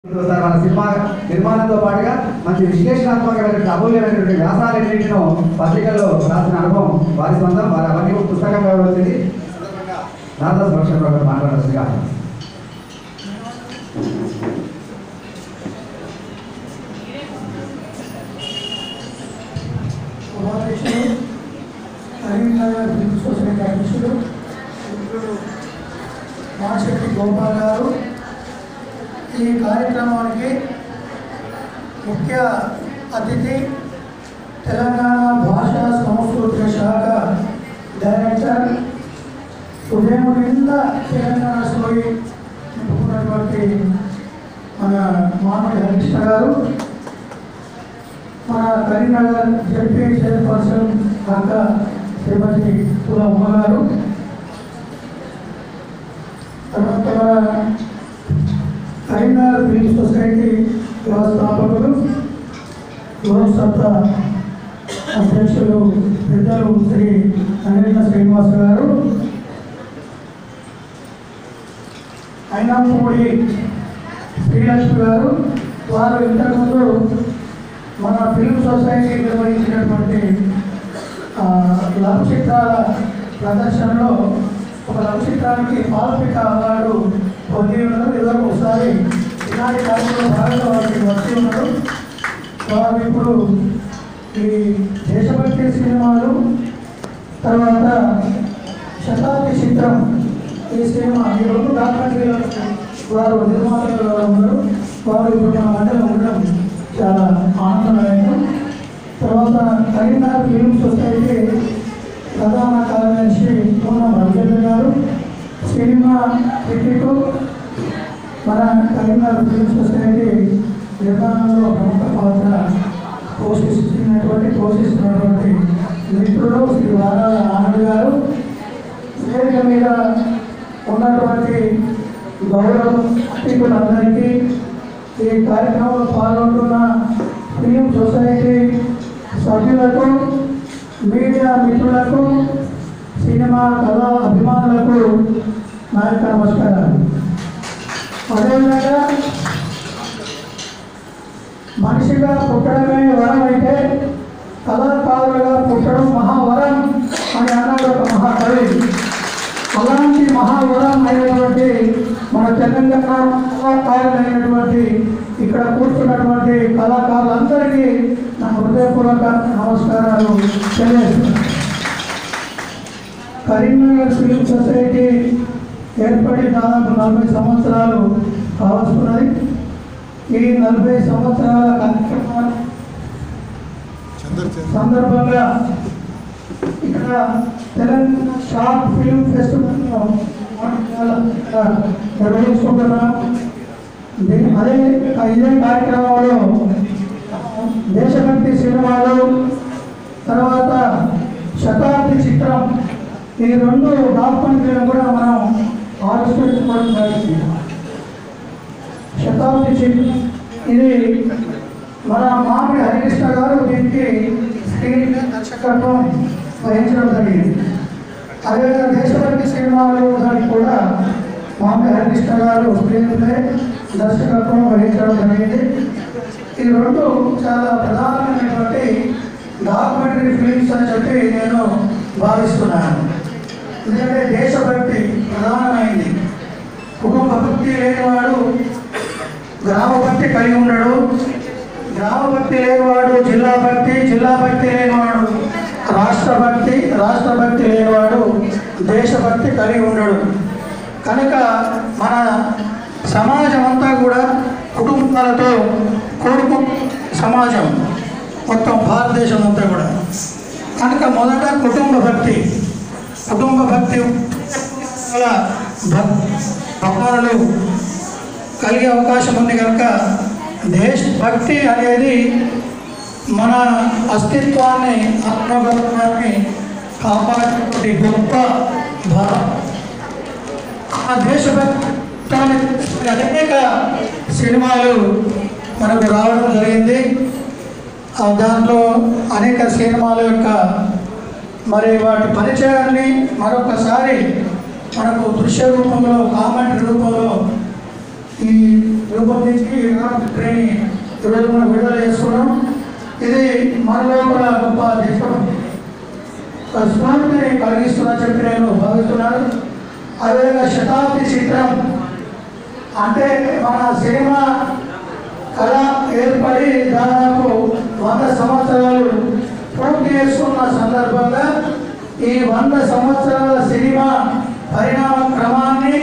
sir మన cinema నిర్మాణంతో పాటుగా మంచి విశ్లేషణాత్మకమైనటువంటి అమూల్యమైనటువంటి వ్యాసాలన్నింటినో పత్రికల్లో రాసిన అనుభవం వారి సొంతం వారి అవన్నీ పుస్తకంగా వచ్చింది రాధాస్ భక్షణ గారు మాట్లాడాల్సిందిగా ఉపాధ్యక్షులు కరీంనగర్ హిందూ సొసైటీ అధ్యక్షులు మిత్రులు మాశెట్టి గోపాల్ గారు ఈ కార్యక్రమానికి ముఖ్య అతిథి తెలంగాణ భాషా సంస్కృతి శాఖ డైరెక్టర్ ఉదయం కింద తెలంగాణ స్టోరీ నింపుకున్నటువంటి మన మామిడి హరికృష్ణ గారు మన కరీంనగర్ జడ్పీ చైర్పర్సన్ అక్క శ్రీమతి కుల ఉమ్మ గారు తర్వాత మన కరీంనగర్ ఫిల్మ్ సొసైటీ వ్యవస్థాపకులు యువసత్త అధ్యక్షులు పెద్దలు శ్రీ నరేంద్ర శ్రీనివాస్ గారు అయినాపూడి శ్రీలక్ష్మి గారు వారు ఇంతకుముందు మన ఫిల్మ్ సొసైటీ నిర్వహించినటువంటి ఆ, లఘు చిత్రాల ప్రదర్శనలో ఒక లఘు చిత్రానికి పాల్పిక అవార్డు పొంది ఉన్నారు ఏదో ఒకసారి ఇలాంటి కార్యక్రమంలో భాగంగా వారికి వచ్చి ఉన్నారు వారు ఇప్పుడు ఈ దేశభక్తి సినిమాలు తర్వాత శతాబ్ది చిత్రం ఈ సినిమా ఈ రెండు డాక్యుమెంటరీలను వారు నిర్మాతలుగా ఉన్నారు వారు ఇప్పుడు మన మధ్యలో ఉండడం చాలా ఆనందదాయకం తర్వాత కరీంనగర్ ఫిల్మ్ సొసైటీ ప్రధాన కార్యదర్శి పూర్ణం రవిచంద్ర గారు సినిమా క్రికెట్ మన కరీంనగర్ ఫిల్మ్ సొసైటీ నిర్మాణంలో ప్రముఖ పాత్ర పోషిస్తున్నటువంటి పోషిస్తున్నటువంటి మిత్రుడు శ్రీ వారాల ఆనంద్ గారు వేదిక మీద ఉన్నటువంటి గౌరవ అతిథులందరికీ ఈ కార్యక్రమంలో పాల్గొంటున్న ఫిలిం సొసైటీ సభ్యులకు మీడియా మిత్రులకు సినిమా కళా అభిమానులకు నా యొక్క నమస్కారాలు అదేవిధంగా మనిషిగా పుట్టడమే వరం అయితే కళాకారులుగా పుట్టడం మహావరం అని అన్నాడు ఒక మహాకవి అలాంటి మహావరం అయినటువంటి మన తెలంగాణ కళాకారులైనటువంటి ఇక్కడ కూర్చున్నటువంటి కళాకారులందరికీ నా హృదయపూర్వక నమస్కారాలు తెలియజేస్తున్నాను కరీంనగర్ ఫిలిం సొసైటీ ఏర్పడి దాదాపు నలభై సంవత్సరాలు కావస్తున్నది ఈ నలభై సంవత్సరాల కార్యక్రమాన్ని సందర్భంగా ఇక్కడ తెలంగాణ షార్ట్ ఫిల్మ్ ఫెస్టివల్ నిర్వహించుకుంటున్నాం దీ- అదే ఇదే కార్యక్రమంలో దేశభక్తి సినిమాలు తర్వాత శతాబ్ది చిత్రం ఈ రెండు డాక్యుమెంటరీలను కూడా మనం ఆవిష్కరించుకోవడం జరిగింది శతాబ్ది చిత్రం ఇది మన మామిడి హరికృష్ణ గారు దీనికి స్క్రీన్ మీద దర్శకత్వం వహించడం జరిగింది అదేవిధంగా దేశభక్తి సినిమాలు దానికి కూడా మామిడి హరికృష్ణ గారు స్క్రీన్ పై దర్శకత్వం వహించడం జరిగింది ఈ రెండు చాలా ప్రధానమైనటువంటి డాక్యుమెంటరీ ఫిలిమ్స్ అని చెప్పి నేను భావిస్తున్నాను ఎందుకంటే దేశభక్తి ప్రధానమైంది కుటుంబ భక్తి లేనివాడు గ్రామ భక్తి కలిగి ఉండడు గ్రామ భక్తి లేనివాడు జిల్లా భక్తి జిల్లా భక్తి లేనివాడు రాష్ట్ర భక్తి రాష్ట్ర భక్తి లేనివాడు దేశభక్తి కలిగి ఉండడు కనుక మన సమాజం అంతా కూడా కుటుంబాలతో కూడుకు సమాజం మొత్తం భారతదేశం అంతా కూడా కనుక మొదట కుటుంబ భక్తి కుటుంబ భక్తి వల్ల భక్ భగవానులు కలిగే అవకాశం ఉంది కనుక దేశభక్తి అనేది మన అస్తిత్వాన్ని ఆత్మగౌరవాన్ని కాపాడేటువంటి గొప్ప భావం ఆ దేశభక్తాన్ని అనేక సినిమాలు మనకు రావడం జరిగింది ఆ దాంట్లో అనేక సినిమాల యొక్క మరి వాటి పరిచయాన్ని మరొకసారి మనకు దృశ్య రూపంలో కామెంట్ రూపంలో ఈ రూపొందించి ఈనాడు ట్రైనింగ్ ఈరోజు మనం విడుదల చేసుకున్నాం ఇది మన లోపల గొప్ప దేశ స్ఫూర్తిని కలిగిస్తున్నా చెప్పి నేను భావిస్తున్నాను అదేవిధంగా శతాబ్ది చిత్రం అంటే మన సినిమా కళ ఏర్పడి దాదాపు వంద సంవత్సరాలు పూర్తి చేసుకున్న సందర్భంగా ఈ వంద సంవత్సరాల సినిమా పరిణామ క్రమాన్ని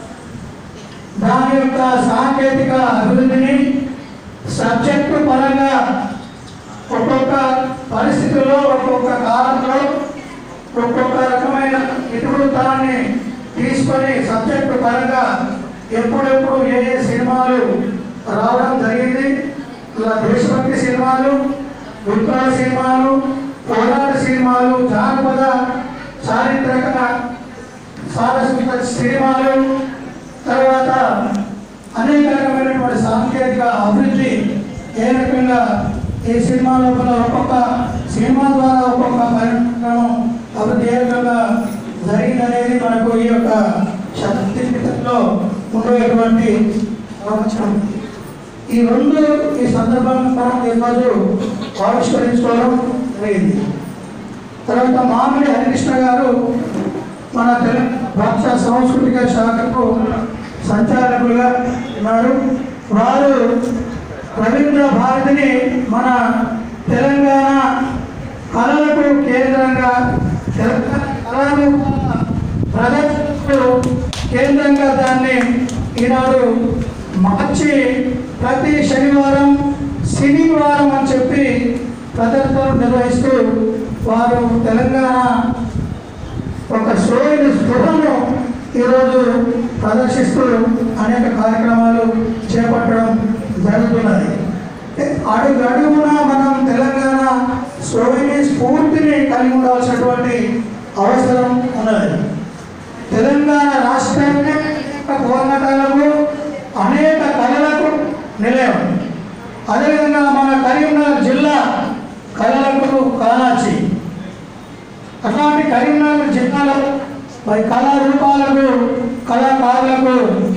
దాని యొక్క సాంకేతిక అభివృద్ధిని సబ్జెక్టు పరంగా ఒక్కొక్క పరిస్థితుల్లో ఒక్కొక్క కాలంలో ఒక్కొక్క రకమైన ఇతివృత్తాన్ని తీసుకొని సబ్జెక్టు పరంగా ఎప్పుడెప్పుడు ఏ ఏ సినిమాలు రావడం జరిగింది ఇలా దేశభక్తి సినిమాలు విప్లవ సినిమాలు పోరాట సినిమాలు జానపద చారిత్రక సారస్వత సినిమాలు తర్వాత అనేక రకమైనటువంటి సాంకేతిక అభివృద్ధి ఏ రకంగా ఈ సినిమా లోపల ఒక్కొక్క సినిమా ద్వారా ఒక్కొక్క పరిణామం అభివృద్ధి ఏ రకంగా జరిగిందనేది మనకు ఈ యొక్క శతాబ్దిలో ఉండేటువంటి ప్రవచనం ఈ రెండు ఈ సందర్భంగా మనం ఈరోజు ఆవిష్కరించుకోవడం జరిగింది తర్వాత మామిడి హరికృష్ణ గారు మన తెలంగాణ భాష సాంస్కృతిక శాఖకు సంచాలకులుగా ఉన్నారు వారు రవీంద్ర భారతిని మన తెలంగాణ కళలకు కేంద్రంగా తెలంగాణ కళలు ప్రదర్శనకు కేంద్రంగా దాన్ని ఈనాడు మార్చి ప్రతి శనివారం శనివారం అని చెప్పి ప్రదర్శనలు నిర్వహిస్తూ వారు తెలంగాణ ఒక స్టోరీని స్పృహను ఈరోజు ప్రదర్శిస్తూ అనేక కార్యక్రమాలు చేపట్టడం జరుగుతున్నది అడుగు అడుగున మనం తెలంగాణ స్టోరీని స్ఫూర్తిని కలిగి ఉండాల్సినటువంటి అవసరం ఉన్నది తెలంగాణ రాష్ట్రాన్ని అనేక పోరాటాలకు అనేక కళలకు నిలయం అదేవిధంగా మన కరీంనగర్ జిల్లా కళలకు కానాచి అట్లాంటి కరీంనగర్ జిల్లాలో మరి కళారూపాలకు కళాకారులకు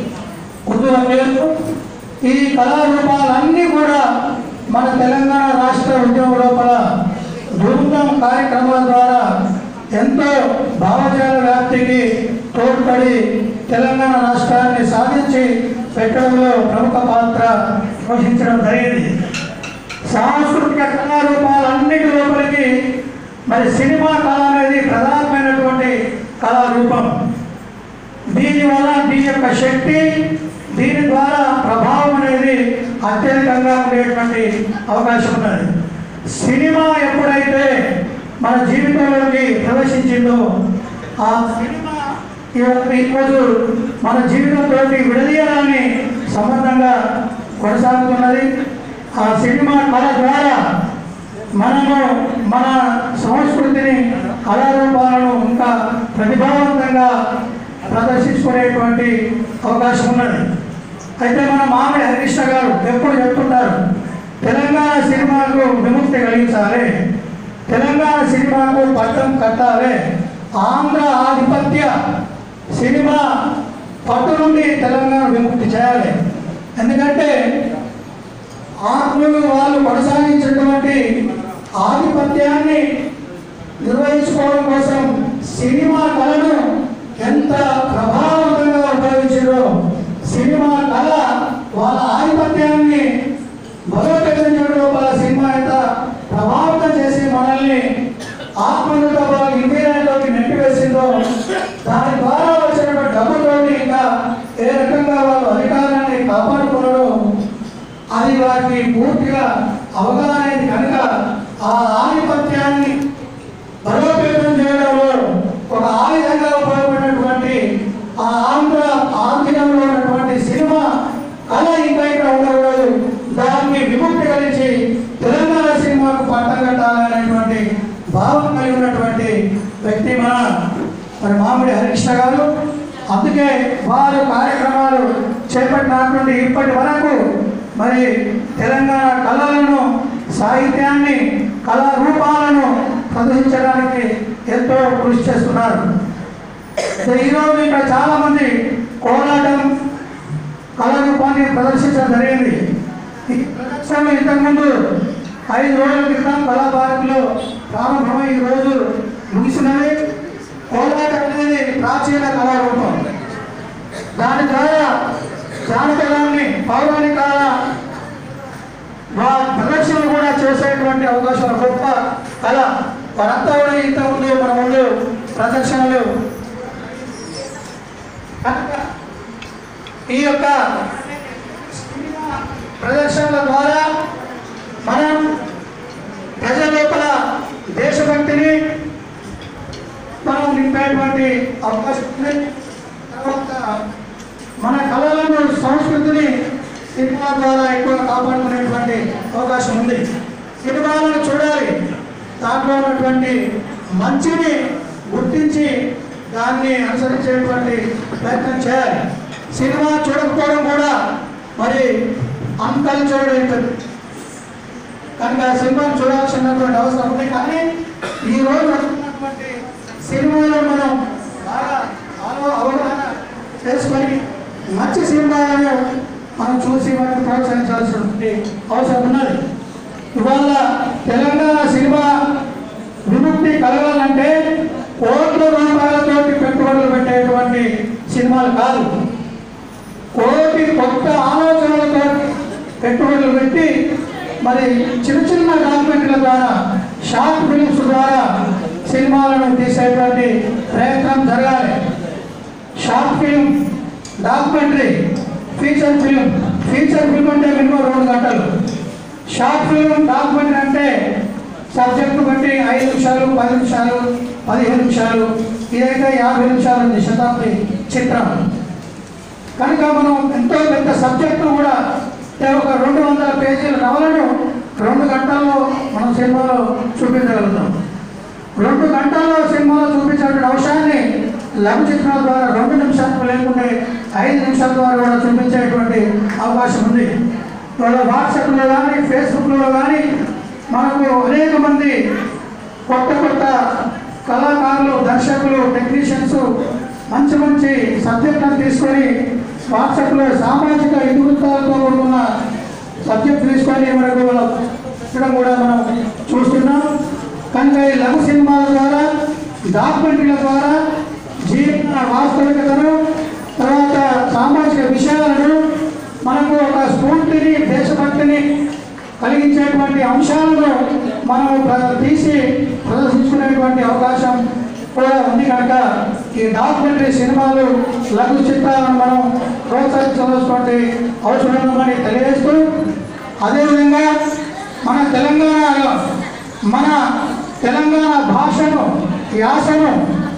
కుదురు ఈ కళారూపాలన్నీ కూడా మన తెలంగాణ రాష్ట్ర ఉద్యమం లోపల ధూమ్ధాం కార్యక్రమాల ద్వారా ఎంతో భావజాల వ్యాప్తికి తోడ్పడి తెలంగాణ రాష్ట్రాన్ని సాధించి పెట్టడంలో ప్రముఖ పాత్ర పోషించడం జరిగింది సాంస్కృతిక కళారూపాలన్నిటి లోపలికి మరి సినిమా కళ అనేది ప్రధానమైనటువంటి కళారూపం దీని వల్ల దీని యొక్క శక్తి దీని ద్వారా ప్రభావం అనేది అత్యధికంగా ఉండేటువంటి అవకాశం ఉన్నది సినిమా ఎప్పుడైతే మన జీవితంలోకి ప్రవేశించిందో ఆ సినిమా ఇవాళ ఈరోజు మన జీవితంతో విడదీయాలని సంబంధంగా కొనసాగుతున్నది ఆ సినిమా కళ ద్వారా మనము మన సంస్కృతిని కళారూపాలను ఇంకా ప్రతిభావంతంగా ప్రదర్శించుకునేటువంటి అవకాశం ఉన్నది అయితే మన మామిడి హరికృష్ణ గారు ఎప్పుడు చెప్తుంటారు తెలంగాణ సినిమాకు విముక్తి కలిగించాలి తెలంగాణ సినిమాకు పట్టం కట్టాలి ఆంధ్ర ఆధిపత్య సినిమా పట్టు నుండి తెలంగాణ విముక్తి చేయాలి ఎందుకంటే ఆత్మలు వాళ్ళు కొనసాగించినటువంటి ఆధిపత్యాన్ని నిర్వహించుకోవడం కోసం సినిమా కళను ఎంత ప్రభావవంతంగా ఉపయోగించారో సినిమా కళ వాళ్ళ ఆధిపత్యాన్ని బలోపేతం చేయడం లోపల సినిమా ఎంత ప్రభావితం చేసి మనల్ని ఆత్మలతో వాళ్ళ ఇండియాలోకి నెట్టివేసిందో దాని ద్వారా వచ్చినటువంటి డబ్బుతోటి ఇంకా ఏ రకంగా వాళ్ళు అధికారాన్ని కాపాడుకున్నారో అది వారికి పూర్తిగా అవగాహన అయింది కనుక ఆ ఆధిపత్యాన్ని బలోపేతం చేయడంలో ఒక ఆయుధంగా ఉపయోగపడినటువంటి ఆ ఆంధ్ర ఆంధ్రంలో ఉన్నటువంటి సినిమా కళ ఇంకా ఇక్కడ ఉండకూడదు దాన్ని విముక్తి కలిసి తెలంగాణ సినిమాకు పట్టం కట్టాలనేటువంటి భావం కలిగి ఉన్నటువంటి వ్యక్తి మన మరి మామిడి హరికృష్ణ గారు అందుకే వారు కార్యక్రమాలు చేపట్టినటువంటి ఇప్పటి వరకు మరి తెలంగాణ కళలను సాహిత్యాన్ని కళారూపాలను ప్రదర్శించడానికి ఎంతో కృషి చేస్తున్నారు సో ఈరోజు ఇక్కడ చాలా మంది కోలాటం కళారూపాన్ని ప్రదర్శించడం జరిగింది ఈ ప్రదర్శన ఇంతకుముందు ఐదు రోజుల క్రితం కళాభారతిలో ప్రారంభమై ఈ రోజు ముగిసినవి కోలాటం అనేది ప్రాచీన కళారూపం దాని ద్వారా జానపదాన్ని పౌరాణికాల వా- ప్రదర్శన కూడా చేసేటువంటి అవకాశం గొప్ప కళ వారంతా కూడా ఇంత ముందు మన ముందు ప్రదర్శనలు కనుక ఈ యొక్క ప్రదర్శనల ద్వారా మనం ప్రజల లోపల దేశభక్తిని మనం నింపేటువంటి అవకాశం ఉంది తర్వాత మన కళలను సంస్కృతిని సినిమా ద్వారా ఎక్కువ కాపాడుకునేటువంటి అవకాశం ఉంది సినిమాలను చూడాలి దాంట్లో ఉన్నటువంటి మంచిని గుర్తించి దాన్ని అనుసరించేటువంటి ప్రయత్నం చేయాలి సినిమా చూడకపోవడం కూడా మరి అన్కల్చర్డ్ అవుతుంది కనుక సినిమాను చూడాల్సినటువంటి అవసరం ఉంది కానీ ఈ రోజు వస్తున్నటువంటి సినిమాలను మనం బాగా ఆలో- అవగాహన చేసుకొని మంచి సినిమాలను మనం చూసి వాటిని ప్రోత్సహించాల్సినటువంటి అవసరం ఉన్నది ఇవాళ తెలంగాణ సినిమా విముక్తి కలగాలంటే కోట్ల రూపాయలతోటి పెట్టుబడులు పెట్టేటువంటి సినిమాలు కాదు కోటి కొత్త ఆలోచనలతో పెట్టుబడులు పెట్టి మరి చిన్న చిన్న డాక్యుమెంట్ల ద్వారా షార్ట్ ఫిల్మ్స్ ద్వారా సినిమాలను తీసేటువంటి ప్రయత్నం జరగాలి short film documentary feature film feature film అంటే మినిమం రెండు గంటలు షార్ట్ ఫిల్మ్ డాక్యుమెంటరీ అంటే సబ్జెక్టు బట్టి ఐదు నిమిషాలు పది నిమిషాలు పదిహేను నిమిషాలు ఇదైతే యాభై నిమిషాలు ఉంది శతాబ్ది చిత్రం కనుక మనం ఎంతో పెద్ద సబ్జెక్టు కూడా అంటే ఒక రెండు వందల పేజీల నవలను రెండు గంటల్లో మనం సినిమాలో చూపించగలుగుతాం రెండు గంటల్లో సినిమాలో చూపించేటువంటి అంశాన్ని లఘు చిత్రాల ద్వారా రెండు నిమిషాలు లేకుంటే ఐదు నిమిషాల ద్వారా కూడా చూపించేటువంటి అవకాశం ఉంది ఇవాళ వాట్సాప్లో కానీ ఫేస్బుక్లో కానీ మనకు అనేక మంది కొత్త కొత్త కళాకారులు దర్శకులు టెక్నీషియన్స్ మంచి మంచి సబ్జెక్టులను తీసుకొని వాట్సాప్లో సామాజిక ఇతివృత్తాలతో కూడుకున్న సబ్జెక్ట్ తీసుకొని మనకు పెట్టడం కూడా మనం చూస్తున్నాం కనుక ఈ లఘు సినిమాల ద్వారా డాక్యుమెంటరీల ద్వారా జీవన వాస్తవికతను తర్వాత సామాజిక విషయాలను మనకు ఒక స్ఫూర్తిని దేశభక్తిని కలిగించేటువంటి అంశాలను మనం ప్ర- తీసి ప్రదర్శించుకునేటువంటి అవకాశం కూడా ఉంది కనుక ఈ డాక్యుమెంటరీ సినిమాలు లఘు చిత్రాలను మనం ప్రోత్సహించవలసినటువంటి అవసరం ఉందని తెలియజేస్తూ అదేవిధంగా మన తెలంగాణలో మన తెలంగాణ భాషను యాసను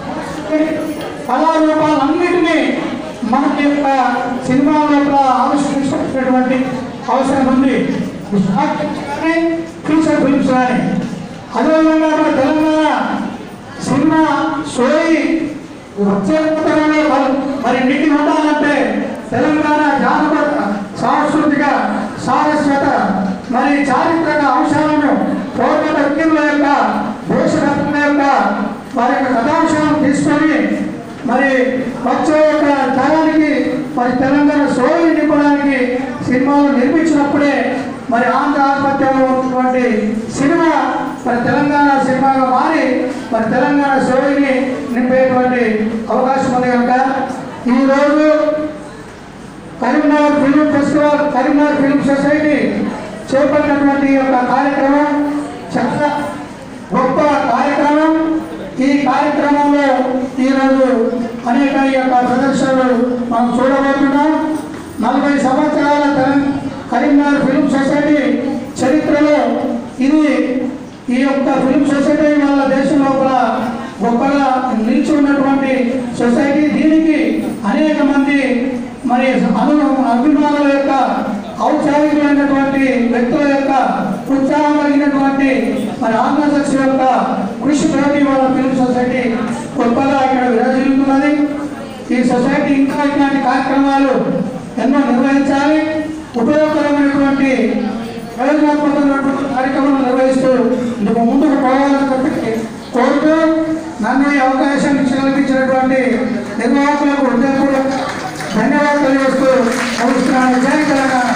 కళారూపాలన్నిటినీ మన యొక్క సినిమా లోపల ఆవిష్కరించినటువంటి అవసరం ఉంది కానీ ఫ్యూచర్ ఫిల్మ్స్ కానీ అదేవిధంగా మన తెలంగాణ సినిమా సోయి వచ్చే తరంలో మరి- మరి నిండి ఉండాలంటే తెలంగాణ జానపద సాంస్కృతిక సారస్వత మరి చారిత్రక అంశాలను పూర్వత వ్యక్తుల యొక్క దేశభక్తుల యొక్క వారి యొక్క కథాంశాలను తీసుకొని మరి వచ్చే యొక్క తరానికి మరి తెలంగాణ సోయి నింపడానికి సినిమాలు నిర్మించినప్పుడే మరి ఆంధ్ర ఆధిపత్యంలో ఉన్నటువంటి సినిమా మరి తెలంగాణ సినిమాగా మారి మరి తెలంగాణ సోయిని నింపేటువంటి అవకాశం ఉంది కనుక ఈరోజు Karimnagar film festival Karimnagar film society చేపట్టినటువంటి ఈ యొక్క కార్యక్రమం చాలా గొప్ప కార్యక్రమం ఈ కార్యక్రమంలో ఈరోజు అనేక ఈ యొక్క ప్రదర్శనలు మనం చూడబోతున్నాం నలభై సంవత్సరాల తెలం- కరీంనగర్ ఫిల్మ్ సొసైటీ చరిత్రలో ఇది ఈ యొక్క ఫిల్మ్ సొసైటీ వాళ్ళ దేశం లోపల గొప్పగా నిలిచి ఉన్నటువంటి సొసైటీ దీనికి అనేక మంది మరి అను అభిమానుల యొక్క ఔత్సాహికులైనటువంటి వ్యక్తుల యొక్క ఉత్సాహం కలిగినటువంటి మరి ఆంధ్రప్రదేశ్ యొక్క కృషి తోటి వాళ్ళ ఫిల్మ్ సొసైటీ గొప్పగా ఇక్కడ విరాజిల్లుతున్నది ఈ సొసైటీ ఇంకా ఇట్లాంటి కార్యక్రమాలు ఎన్నో నిర్వహించాలి ఉపయోగకరమైనటువంటి ప్రయోజనాత్మకమైనటువంటి కార్యక్రమాలు నిర్వహిస్తూ ఇందుకు ముందుకు పోవాలని చెప్పి కోరుతూ నన్ను ఈ అవకాశం ఇచ్చి కల్పించినటువంటి నిర్వాహకులకు హృదయపూర్వక ధన్యవాదాలు తెలియజేస్తూ ముగిస్తున్నాను జై తెలంగాణ